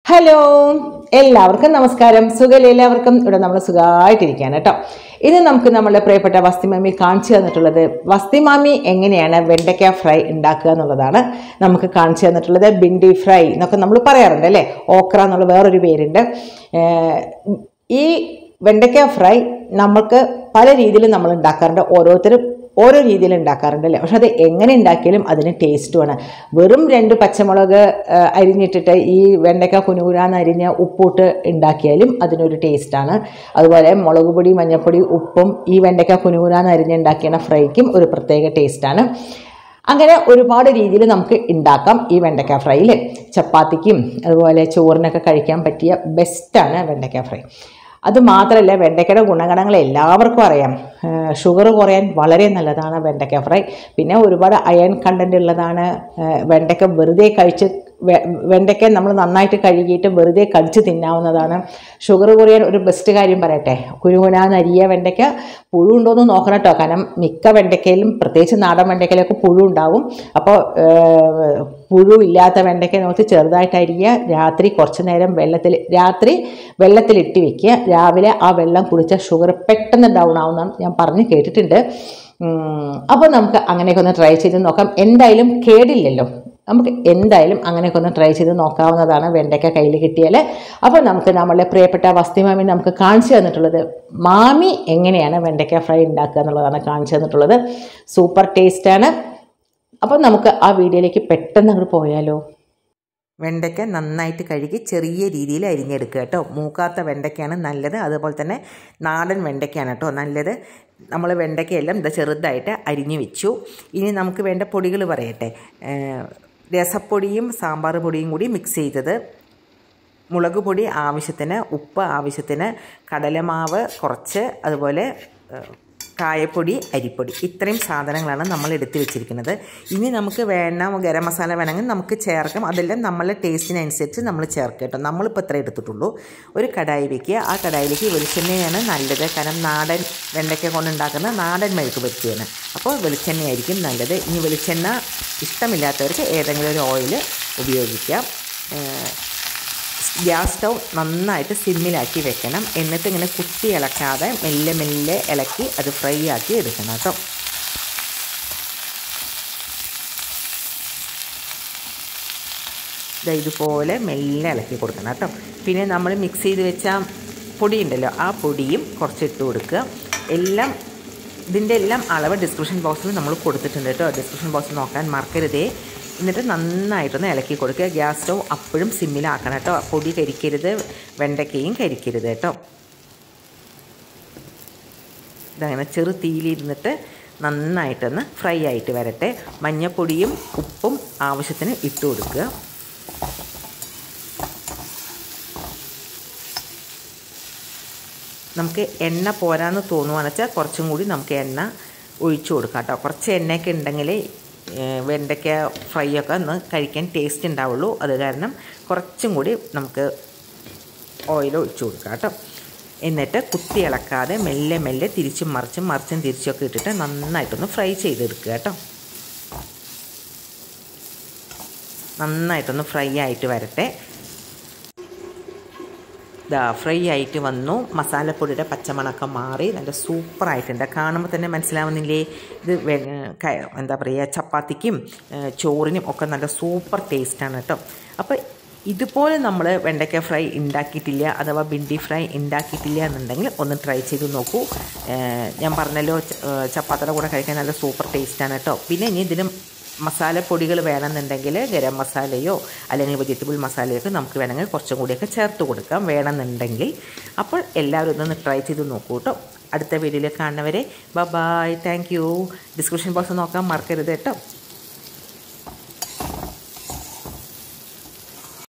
hello എല്ലാവർക്കും നമസ്കാരം സുഖം എല്ലാവർക്കും ഇവിടെ നമ്മൾ സുഖമായിട്ടിരിക്കുകയാണ് കേട്ടോ ഇത് നമുക്ക് നമ്മുടെ പ്രിയപ്പെട്ട വസ്തിമാമി കാണിച്ചു തന്നിട്ടുള്ളത് വസ്തിമാമി എങ്ങനെയാണ് വെണ്ടയ്ക്ക ഫ്രൈ ഉണ്ടാക്കുക എന്നുള്ളതാണ് നമുക്ക് കാണിച്ചു തന്നിട്ടുള്ളത് ബിണ്ടി ഫ്രൈ എന്നൊക്കെ നമ്മൾ പറയാറുണ്ട് അല്ലേ ഓക്ര എന്നുള്ള വേറൊരു പേരുണ്ട് ഏർ ഈ വെണ്ടയ്ക്ക ഫ്രൈ നമുക്ക് പല രീതിയിൽ നമ്മൾ ഉണ്ടാക്കാറുണ്ട് ഓരോരുത്തരും ഓരോ രീതിയിൽ ഉണ്ടാക്കാറുണ്ട് അല്ലേ പക്ഷെ അത് എങ്ങനെ ഉണ്ടാക്കിയാലും അതിന് ടേസ്റ്റുമാണ് വെറും രണ്ട് പച്ചമുളക് ആ, അരിഞ്ഞിട്ടിട്ട് ഈ വെണ്ടയ്ക്ക കുനുകുനാന്ന് അരിഞ്ഞ് ഉപ്പിട്ട് ഉണ്ടാക്കിയാലും അതിനൊരു ടേസ്റ്റാണ് അതുപോലെ മുളക് പൊടി മഞ്ഞൾപ്പൊടി ഉപ്പും ഈ വെണ്ടയ്ക്ക കുനുകുനാന്ന് അരിഞ്ഞുണ്ടാക്കിയ ഫ്രൈക്കും ഒരു പ്രത്യേക ടേസ്റ്റാണ് അങ്ങനെ ഒരുപാട് രീതിയിൽ നമുക്ക് ഉണ്ടാക്കാം ഈ വെണ്ടയ്ക്ക ഫ്രൈയിൽ ചപ്പാത്തിക്കും അതുപോലെ ചോറിനൊക്കെ കഴിക്കാൻ പറ്റിയ ബെസ്റ്റാണ് വെണ്ടയ്ക്ക ഫ്രൈ അത് മാത്രമല്ല വെണ്ടയ്ക്കയുടെ ഗുണഗണങ്ങൾ എല്ലാവർക്കും അറിയാം ഷുഗർ കുറയാൻ വളരെ നല്ലതാണ് വെണ്ടയ്ക്ക ഫ്രൈ പിന്നെ ഒരുപാട് അയൺ കണ്ടൻ്റ് ഉള്ളതാണ് ഏഹ് വെണ്ടയ്ക്ക വെറുതെ കഴിച്ച് വെ- വെണ്ടയ്ക്ക നമ്മൾ നന്നായിട്ട് കഴുകിയിട്ട് വെറുതെ കടിച്ച് തിന്നാവുന്നതാണ് ഷുഗർ കുറയാൻ ഒരു ബെസ്റ്റ് കാര്യം പറയട്ടെ കുരുകുനാന്ന് അരിയ വെണ്ടയ്ക്ക പുഴു ഉണ്ടോയെന്ന് നോക്കണം കേട്ടോ കാരണം മിക്ക വെണ്ടയ്ക്കയിലും പ്രത്യേകിച്ച് നാടൻ വെണ്ടയ്ക്കയിലൊക്കെ പുഴു ഉണ്ടാവും അപ്പോൾ ഏഹ്, പുഴു ഇല്ലാത്ത വെണ്ടയ്ക്ക നോക്കി ചെറുതായിട്ട് അരിയുക രാത്രി കുറച്ച് നേരം വെള്ളത്തിൽ രാത്രി വെള്ളത്തിലിട്ട് വെക്കുക രാവിലെ ആ വെള്ളം കുടിച്ചാൽ ഷുഗർ പെട്ടെന്ന് ഡൗൺ ആവുമെന്ന് ഞാൻ പറഞ്ഞ് കേട്ടിട്ടുണ്ട് അപ്പോൾ നമുക്ക് അങ്ങനെയൊക്കെ ഒന്ന് ട്രൈ ചെയ്ത് നോക്കാം എന്തായാലും കേടില്ലല്ലോ നമുക്ക് എന്തായാലും അങ്ങനെയൊക്കെ ഒന്ന് ട്രൈ ചെയ്ത് നോക്കാവുന്നതാണ് വെണ്ടയ്ക്ക കയ്യിൽ കിട്ടിയാൽ അപ്പോൾ നമുക്ക് നമ്മളെ പ്രിയപ്പെട്ട വസ്തി മാമി നമുക്ക് കാണിച്ചു തന്നിട്ടുള്ളത് മാമി എങ്ങനെയാണ് വെണ്ടയ്ക്ക ഫ്രൈ ഉണ്ടാക്കുക എന്നുള്ളതാണ് കാണിച്ചു തന്നിട്ടുള്ളത് സൂപ്പർ ടേസ്റ്റാണ് അപ്പോൾ നമുക്ക് ആ വീഡിയോയിലേക്ക് പെട്ടെന്ന് അങ്ങോട്ട് പോയാലോ വെണ്ടയ്ക്ക നന്നായിട്ട് കഴുകി ചെറിയ രീതിയിൽ അരിഞ്ഞെടുക്കുക കേട്ടോ മൂക്കാത്ത വെണ്ടയ്ക്കയാണ് നല്ലത് അതുപോലെ തന്നെ നാടൻ വെണ്ടയ്ക്കയാണ് കേട്ടോ നല്ലത് നമ്മൾ വെണ്ടയ്ക്കയെല്ലാം ഇത് ചെറുതായിട്ട് അരിഞ്ഞു വെച്ചു ഇനി നമുക്ക് വേണ്ട പൊടികൾ പറയട്ടെ ഏഹ് രസപ്പൊടിയും സാമ്പാർ പൊടിയും കൂടി മിക്സ് ചെയ്തത് മുളക് പൊടി ആവശ്യത്തിന് ഉപ്പ് ആവശ്യത്തിന് കടലമാവ് കുറച്ച് അതുപോലെ ഏഹ്, കായപ്പൊടി അരിപ്പൊടി ഇത്രയും സാധനങ്ങളാണ് നമ്മൾ എടുത്തു വെച്ചിരിക്കുന്നത് ഇനി നമുക്ക് വേണ്ട ഗരം മസാല വേണമെങ്കിൽ നമുക്ക് ചേർക്കാം അതെല്ലാം നമ്മളെ ടേസ്റ്റിനനുസരിച്ച് നമ്മൾ ചേർക്കുക കേട്ടോ നമ്മളിപ്പോൾ ഇത്ര എടുത്തിട്ടുള്ളൂ ഒരു കടായി വെക്കുക ആ കടായിലേക്ക് വെളിച്ചെണ്ണയാണ് നല്ലത് കാരണം നാടൻ വെണ്ടയ്ക്ക കൊണ്ട് ഉണ്ടാക്കുന്ന നാടൻ മെഴുക്ക് പറ്റിയാണ് അപ്പോൾ വെളിച്ചെണ്ണയായിരിക്കും നല്ലത് ഇനി വെളിച്ചെണ്ണ ഇഷ്ടമില്ലാത്തവർക്ക് ഏതെങ്കിലും ഒരു ഓയിൽ ഉപയോഗിക്കാം ഏഹ്, ഗ്യാസ് സ്റ്റൗ നന്നായിട്ട് സിമ്മിലാക്കി വെക്കണം എന്നിട്ട് ഇങ്ങനെ കുത്തി ഇളക്കാതെ മെല്ലെ മെല്ലെ ഇളക്കി അത് ഫ്രൈ ആക്കി എടുക്കണം കേട്ടോ ദാ ഇതുപോലെ മെല്ലെ ഇളക്കി കൊടുക്കണം കേട്ടോ പിന്നെ നമ്മൾ മിക്സ് ചെയ്ത് വെച്ച പൊടി ഉണ്ടല്ലോ ആ പൊടിയും കുറച്ച് ഇട്ട് കൊടുക്കുക എല്ലാം ഇതിൻ്റെ എല്ലാം അളവ് ഡിസ്ക്രിപ്ഷൻ ബോക്സിൽ നമ്മൾ കൊടുത്തിട്ടുണ്ട് കേട്ടോ ഡിസ്ക്രിപ്ഷൻ ബോക്സ് നോക്കാൻ മറക്കരുതേ എന്നിട്ട് നന്നായിട്ടൊന്ന് ഇളക്കി കൊടുക്കുക ഗ്യാസ് സ്റ്റൗ അപ്പോഴും സിമ്മിലാക്കണം കേട്ടോ പൊടി കരിക്കരുത് വെണ്ടയ്ക്കയും കരിക്കരുത് കേട്ടോ ഇതങ്ങനെ ചെറു തീയിലിരുന്നിട്ട് നന്നായിട്ടൊന്ന് ഫ്രൈ ആയിട്ട് വരട്ടെ മഞ്ഞപ്പൊടിയും ഉപ്പും ആവശ്യത്തിന് ഇട്ട് കൊടുക്കുക നമുക്ക് എണ്ണ പോരാന്ന് തോന്നുവാന്ന് വെച്ചാൽ കുറച്ചും കൂടി നമുക്ക് എണ്ണ ഒഴിച്ചു കൊടുക്കാം കേട്ടോ കുറച്ച് എണ്ണയൊക്കെ ഉണ്ടെങ്കിൽ വെണ്ടയ്ക്ക ഫ്രൈ ഒക്കെ ഒന്ന് കഴിക്കാൻ ടേസ്റ്റ് ഉണ്ടാവുള്ളൂ അത് കാരണം കുറച്ചും കൂടി നമുക്ക് ഓയിൽ ഒഴിച്ചു കൊടുക്കാം കേട്ടോ എന്നിട്ട് കുത്തി ഇളക്കാതെ മെല്ലെ മെല്ലെ തിരിച്ചും മറിച്ചും മറിച്ചും തിരിച്ചൊക്കെ ഇട്ടിട്ട് നന്നായിട്ടൊന്ന് ഫ്രൈ ചെയ്തെടുക്കുക കേട്ടോ നന്നായിട്ടൊന്ന് ഫ്രൈ ആയിട്ട് വരട്ടെ ഇതാ ഫ്രൈ ആയിട്ട് വന്നു മസാലപ്പൊടിയുടെ പച്ചമണക്കം മാറി നല്ല സൂപ്പറായിട്ടുണ്ട് കാണുമ്പോൾ തന്നെ മനസ്സിലാവുന്നില്ലേ ഇത് വെ- ക- എന്താ പറയുക ചപ്പാത്തിക്കും ഏഹ്, ചോറിനും ഒക്കെ നല്ല സൂപ്പർ ടേസ്റ്റാണ് കേട്ടോ അപ്പോൾ ഇതുപോലെ നമ്മൾ വെണ്ടയ്ക്ക ഫ്രൈ ഉണ്ടാക്കിയിട്ടില്ല അഥവാ ബിണ്ടി ഫ്രൈ ഉണ്ടാക്കിയിട്ടില്ല എന്നുണ്ടെങ്കിൽ ഒന്ന് ട്രൈ ചെയ്ത് നോക്കൂ ഏഹ്, ഞാൻ പറഞ്ഞല്ലോ ച- ഏഹ്, ചപ്പാത്തിയുടെ കൂടെ കഴിക്കാൻ നല്ല സൂപ്പർ ടേസ്റ്റാണ് കേട്ടോ പിന്നെ ഇനി ഇതിന് മസാലപ്പൊടികൾ വേണമെന്നുണ്ടെങ്കിൽ ഗരം മസാലയോ അല്ലെങ്കിൽ വെജിറ്റബിൾ മസാലയോ ഒക്കെ നമുക്ക് വേണമെങ്കിൽ കുറച്ചും കൂടിയൊക്കെ ചേർത്ത് കൊടുക്കാം വേണമെന്നുണ്ടെങ്കിൽ അപ്പോൾ എല്ലാവരും ഇതൊന്ന് ട്രൈ ചെയ്ത് നോക്കൂ കേട്ടോ അടുത്ത വീഡിയോയിൽ കാണുന്നവരെ ബ bye thank you description box നോക്കാൻ മറക്കരുത് കേട്ടോ